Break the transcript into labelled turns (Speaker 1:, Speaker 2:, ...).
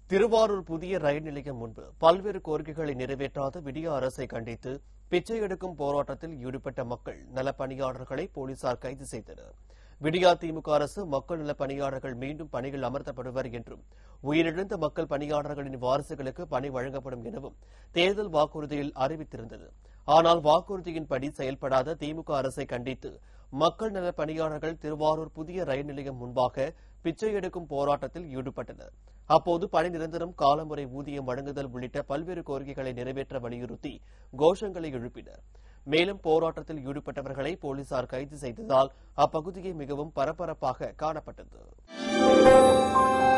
Speaker 1: திருவாரூர் புதிய ரயில் நிலையம் முன்பு பல்வேறு கோரிக்கைகளை நிறைவேற்றாத விடிய அரசை கண்டித்து பிச்சை எடுக்கும் போராட்டத்தில் ஈடுபட்ட மக்கள் நலப் பணியாளர்களை போலீசார் கைது செய்தனர் விடியா திமுக அரசு மக்கள் நலப் பணியாளர்கள் மீண்டும் பணியில் அமர்த்தப்படுவர் என்றும் உயிரிழந்த மக்கள் பணியாளர்களின் வாரிசுகளுக்கு பணி வழங்கப்படும் எனவும் தேர்தல் வாக்குறுதியில் அறிவித்திருந்தது ஆனால் வாக்குறுதியின்படி செயல்படாத திமுக அரசை கண்டித்து மக்கள் நலப் பணியாளர்கள் திருவாரூர் புதிய ரயில் நிலையம் முன்பாக பிச்சை எடுக்கும் போராட்டத்தில் ஈடுபட்டனர் அப்போது பணி நிரந்தரம் காலமுறை ஊதியம் வழங்குதல் உள்ளிட்ட பல்வேறு கோரிக்கைகளை நிறைவேற்ற வலியுறுத்தி கோஷங்களை எழுப்பினர் மேலும் போராட்டத்தில் ஈடுபட்டவர்களை போலீசார் கைது செய்ததால் அப்பகுதியை மிகவும் பரபரப்பாக காணப்பட்டது